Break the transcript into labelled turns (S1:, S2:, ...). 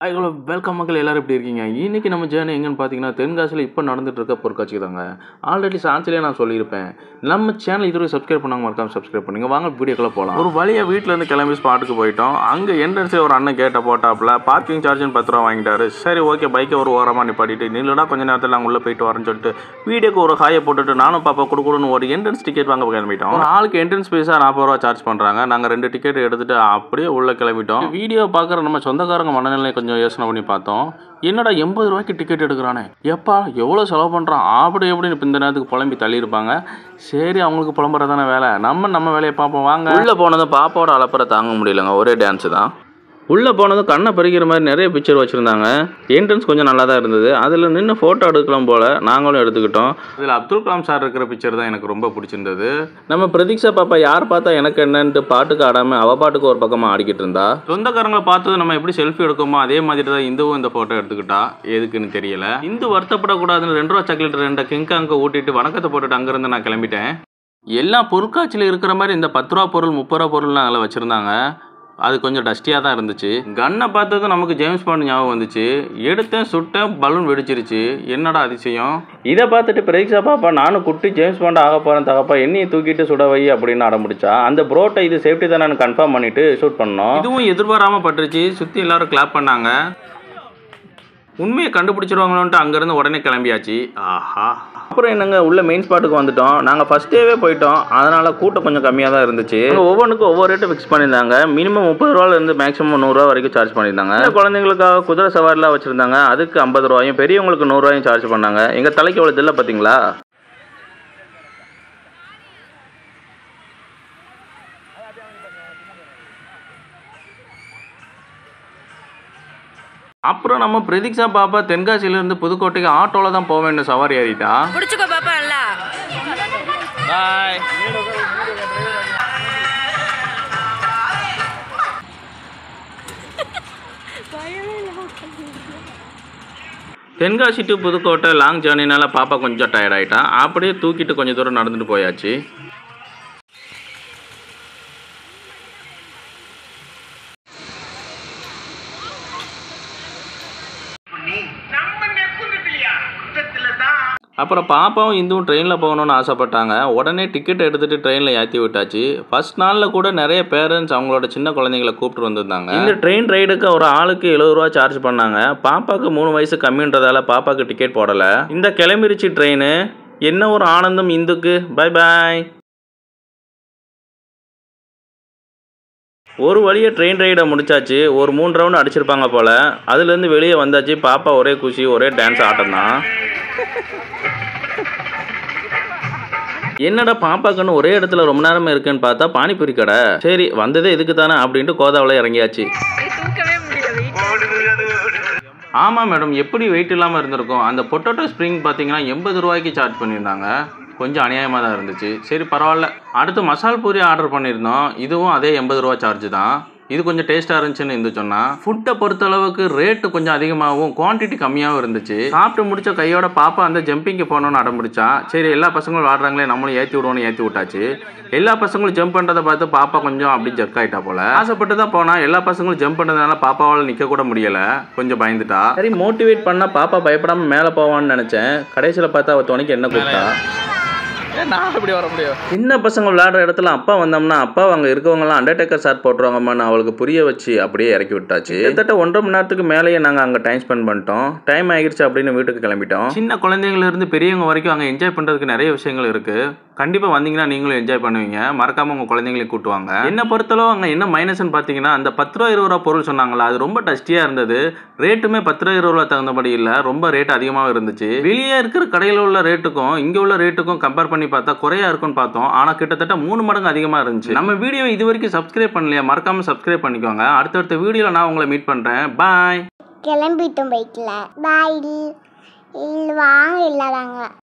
S1: hi hello welcome மக்கள் எல்லாரும் எப்படி இருக்கீங்க இன்றைக்கி நம்ம ஜேர்னி எங்கன்னு பார்த்தீங்கன்னா தென்காசியில் இப்போ நடந்துட்டு இருக்க பொருட்காட்சி தாங்க ஆல்ரெடி சான்ஸ்லேயே நான் சொல்லியிருப்பேன் நம்ம சேனல் இதுவரை சப்ஸ்கிரைப் பண்ணாங்க மறக்காம சப்ஸ்கிரைப் பண்ணுங்க வாங்க வீடியோக்குள்ளே போகலாம் ஒரு வழியாக வீட்டிலேருந்து கிளம்பி ஸ்பாட்டுக்கு போயிட்டோம் அங்கே என்ட்ரன்ஸில் ஒரு அண்ணன் கேட்ட போட்டாப்புல பார்க்கிங் சார்ஜ்னு பத்து ரூபா வாங்கிட்டாரு சரி ஓகே பைக்கை ஒரு ஓரமாக நிப்பாட்டிட்டு நில்லுடா கொஞ்ச நேரத்தில் நாங்கள் உள்ளே போயிட்டு வரேன்னு சொல்லிட்டு வீடியோக்கு ஒரு ஹாயை போட்டுட்டு நானும் பாப்பா கொடுக்கணும்னு ஒரு என்ட்ரன்ஸ் டிக்கெட் வாங்க கிளம்பிட்டோம் ஒரு ஆளுக்கு என்ட்ரன்ஸ் ஃபீஸாக நாற்பது ரூபா சார்ஜ் பண்ணுறாங்க நாங்கள் ரெண்டு டிக்கெட் எடுத்துட்டு அப்படியே உள்ளே கிளம்பிட்டோம் வீடியோ பார்க்குற நம்ம சொந்தக்காரங்க மனநிலை கொஞ்சம் யோசனை பண்ணி பார்த்தோம் என்னடா எண்பது ரூபாய்க்கு டிக்கெட் எடுக்கிறானே எப்பா எவ்வளோ செலவு பண்ணுறான் அப்படி எப்படின்னு இப்ப இந்த நேரத்துக்கு புலம்பி தள்ளியிருப்பாங்க சரி அவங்களுக்கு புலம்புறதான வேலை நம்ம நம்ம வேலையை பார்ப்போம் வாங்க உள்ளே போனதும் பாப்பாவோட அலப்பறை தாங்க முடியலங்க ஒரே டான்ஸு தான் உள்ளே போனதும் கண்ணை பறிக்கிற மாதிரி நிறைய பிக்சர் வச்சுருந்தாங்க என்ட்ரன்ஸ் கொஞ்சம் நல்லா தான் இருந்தது அதில் நின்று ஃபோட்டோ எடுக்கலாம் போல் நாங்களும் எடுத்துக்கிட்டோம் இதில் அப்துல் கலாம் சார் இருக்கிற பிக்சர் தான் எனக்கு ரொம்ப பிடிச்சிருந்தது நம்ம பிரதீக்ஷா பாப்பா யார் பார்த்தா எனக்கு என்னன்ட்டு பாட்டுக்கு ஆடாமல் அவள் பாட்டுக்கு ஒரு பக்கமாக ஆடிக்கிட்டு இருந்தா சொந்தக்காரங்களை பார்த்தது நம்ம எப்படி செல்ஃபி எடுக்கோமோ அதே மாதிரி தான் இந்துவும் இந்த ஃபோட்டோ எடுத்துக்கிட்டா எதுக்குன்னு தெரியல இந்து வருத்தப்படக்கூடாதுன்னு ரெண்டு ரூபா சாக்லேட் ரெண்டை கிங்காங்க ஊட்டிட்டு வணக்கத்தை போட்டுட்டு அங்கேருந்து நான் கிளம்பிட்டேன் எல்லா பொருட்காட்சியில் இருக்கிற மாதிரி இந்த பத்து ரூபா பொருள் முப்பது ரூபா பொருள்லாம் அதில் வச்சுருந்தாங்க அது கொஞ்சம் டஸ்டியாக தான் இருந்துச்சு கன்னை பார்த்ததும் நமக்கு ஜேம்ஸ் பாண்ட் ஞாபகம் வந்துச்சு எடுத்தேன் சுட்டேன் பலூன் வெடிச்சிருச்சு என்னடா அதிசயம் இதை பார்த்துட்டு பிரதீக்ஷா பாப்பா நானும் குட்டி ஜேம்ஸ் பாண்ட் ஆக போகிறேன் தகப்பா என்னையை தூக்கிட்டு சுட வை அப்படின்னு அடம்பிடிச்சா அந்த ப்ரோட்டை இது சேஃப்டி தானே கன்ஃபார்ம் பண்ணிட்டு ஷூட் பண்ணோம் இதுவும் எதிர்பாராமல் பட்டுருச்சு சுற்றி எல்லாரும் கிளாப் பண்ணாங்க உண்மையை கண்டுபிடிச்சிருவாங்களோன்ட்டு அங்கேருந்து உடனே கிளம்பியாச்சு ஆஹா அப்புறம் என்னங்க உள்ள மெயின் ஸ்பாட்டுக்கு வந்துட்டோம் நாங்கள் ஃபஸ்ட் டேவே போயிட்டோம் அதனால் கூட்டம் கொஞ்சம் கம்மியாக தான் இருந்துச்சு அங்க ஒவ்வொன்றுக்கும் ஒவ்வொரு ரேட்டு ஃபிக்ஸ் பண்ணியிருந்தாங்க மினிமம் முப்பது ரூபாலேருந்து மேக்ஸிமம் நூறுரூவா வரைக்கும் சார்ஜ் பண்ணியிருந்தாங்க சின்ன குழந்தைங்களுக்காக குதிரை சவாரிலாம் வச்சுருந்தாங்க அதுக்கு ஐம்பது ரூபாயும் பெரியவங்களுக்கு நூறுரூவாயும் சார்ஜ் பண்ணாங்க எங்கள் தலைக்கு எவ்வளோ இல்லை பார்த்தீங்களா அப்புறம் நம்ம பிரதீக்ஷா பாப்பா தென்காசியிலேருந்து புதுக்கோட்டைக்கு ஆட்டோவில் தான் போக வேண்டும் சவாரி ஏறிட்டா
S2: பிடிச்சுக்கோ பாப்பா நல்லா
S1: bye Tenkasi to Pudukkottai long ஜேர்னினால பாப்பா கொஞ்சம் டயர்ட் ஆயிட்டா அப்படியே தூக்கிட்டு கொஞ்சம் தூரம் நடந்துட்டு போயாச்சு அப்புறம் பாப்பாவும் இந்துவும் ட்ரெயினில் போகணும்னு ஆசைப்பட்டாங்க உடனே டிக்கெட் எடுத்துட்டு ட்ரெயினில் ஏற்றி விட்டாச்சு ஃபர்ஸ்ட் நாளில் கூட நிறைய பேரண்ட்ஸ் அவங்களோட சின்ன குழந்தைங்களை கூப்பிட்டு வந்திருந்தாங்க இந்த ட்ரெயின் ரைடுக்கு ஒரு ஆளுக்கு எழுபது ரூபா சார்ஜ் பண்ணாங்க பாப்பாவுக்கு மூணு வயசு கம்மின்றதால பாப்பாவுக்கு டிக்கெட் போடலை இந்த கிளம்பிருச்சு ட்ரெயின் என்ன ஒரு ஆனந்தம் இந்துக்கு பை பாய் ஒரு வழியை ட்ரெயின் ரைடை முடிச்சாச்சு ஒரு மூணு ரவுண்டு அடிச்சிருப்பாங்க போல் அதுலேருந்து வெளியே வந்தாச்சு பாப்பா ஒரே குஷி ஒரே டான்ஸ் ஆட்டம் தான் என்னடா பாப்பாக்குன்னு ஒரே இடத்துல ரொம்ப நேரமா இருக்குன்னு பார்த்தா பானிபூரி கடை சரி வந்ததே இதுக்கு தானே அப்படின்ட்டு கோதாவில் இறங்கியாச்சு
S2: தூக்கவே முடியல
S1: ஆமாம் மேடம் எப்படி வெயிட் இல்லாமல் இருந்திருக்கும் அந்த பொட்டேட்டோ ஸ்ப்ரிங் பார்த்தீங்கன்னா எண்பது ரூபாய்க்கு சார்ஜ் பண்ணியிருந்தாங்க கொஞ்சம் அநியாயமாக தான் இருந்துச்சு சரி பரவாயில்ல அடுத்து மசால் பூரி ஆர்டர் பண்ணியிருந்தோம் இதுவும் அதே எண்பது ரூபா சார்ஜ் தான் இது கொஞ்சம் டேஸ்ட்டாக இருந்துச்சுன்னு இருந்து சொன்னா ஃபுட்டை பொறுத்த அளவுக்கு ரேட்டு கொஞ்சம் அதிகமாகவும் குவான்டிட்டி கம்மியாகவும் இருந்துச்சு சாப்பிட்டு முடிச்ச கையோட பாப்பா அந்த ஜம்பிங்க்கு போகணும்னு அடம் பிடிச்சா சரி எல்லா பசங்களும் விளாடுறாங்களே நம்மளும் ஏற்றி விடுவோம்னு ஏற்றி விட்டாச்சு எல்லா பசங்களும் ஜம்ப் பண்ணுறதை பார்த்து பாப்பா கொஞ்சம் அப்படி ஜர்க் ஆயிட்டா போல ஆசைப்பட்டு தான் போனா எல்லா பசங்களும் ஜம்ப் பண்ணதுனால பாப்பாவால் நிற்க கூட முடியல கொஞ்சம் பயந்துட்டா சரி மோட்டிவேட் பண்ணா பாப்பா பயப்படாம மேலே போவான்னு நினைச்சேன் கடைசியில் பார்த்தா அவ துணைக்கு என்ன கூப்பிட்டா
S3: நான் எப்படி வர முடியும்
S1: சின்ன பசங்க விளையாடுற இடத்துல அப்பா வந்தோம்னா அப்பா அங்கே இருக்கவங்கலாம் அண்டர்டேக்கர் ஷாட் போட்டுருவாங்கம்மான்னு அவளுக்கு புரிய வச்சு அப்படியே இறக்கி விட்டாச்சு கிட்டத்தட்ட ஒன்றரை மணி நேரத்துக்கு மேலேயே நாங்கள் அங்கே டைம் ஸ்பெண்ட் பண்ணிட்டோம் டைம் ஆகிருச்சு அப்படின்னு வீட்டுக்கு கிளம்பிட்டோம் சின்ன குழந்தைங்கள இருந்து பெரியவங்க வரைக்கும் அங்கே என்ஜாய் பண்ணுறதுக்கு நிறைய விஷயங்கள் இருக்குது கண்டிப்பாக வந்தீங்கன்னா நீங்களும் என்ஜாய் பண்ணுவீங்க மறக்காமல் உங்கள் குழந்தைங்களையும் கூட்டுவாங்க என்ன பொறுத்தளவு அங்கே என்ன மைனஸ்னு பார்த்தீங்கன்னா அந்த பத்து ரூபா இருபது ரூபா பொருள் சொன்னாங்களா அது ரொம்ப டஸ்டியாக இருந்தது ரேட்டுமே பத்து ரூபா இருபது ரூபா தகுந்தபடி இல்லை ரொம்ப ரேட் அதிகமாக இருந்துச்சு வெளியே இருக்கிற கடையில் உள்ள ரேட்டுக்கும் இங்கே உள்ள ரேட்டுக்கும் கம்பேர் பண்ணி பார்த்தா குறையா இருக்கும்னு பார்த்தோம் ஆனால் கிட்டத்தட்ட மூணு மடங்கு அதிகமாக இருந்துச்சு நம்ம வீடியோ இது வரைக்கும் சப்ஸ்கிரைப் பண்ணலையா மறக்காமல் சப்ஸ்கிரைப் பண்ணிக்கோங்க அடுத்தடுத்த வீடியோவில் நான் உங்களை மீட் பண்ணுறேன் பாய்
S4: கிளம்பிட்டோம் பைக்கில் பாய் வாங்க இல்லாதாங்க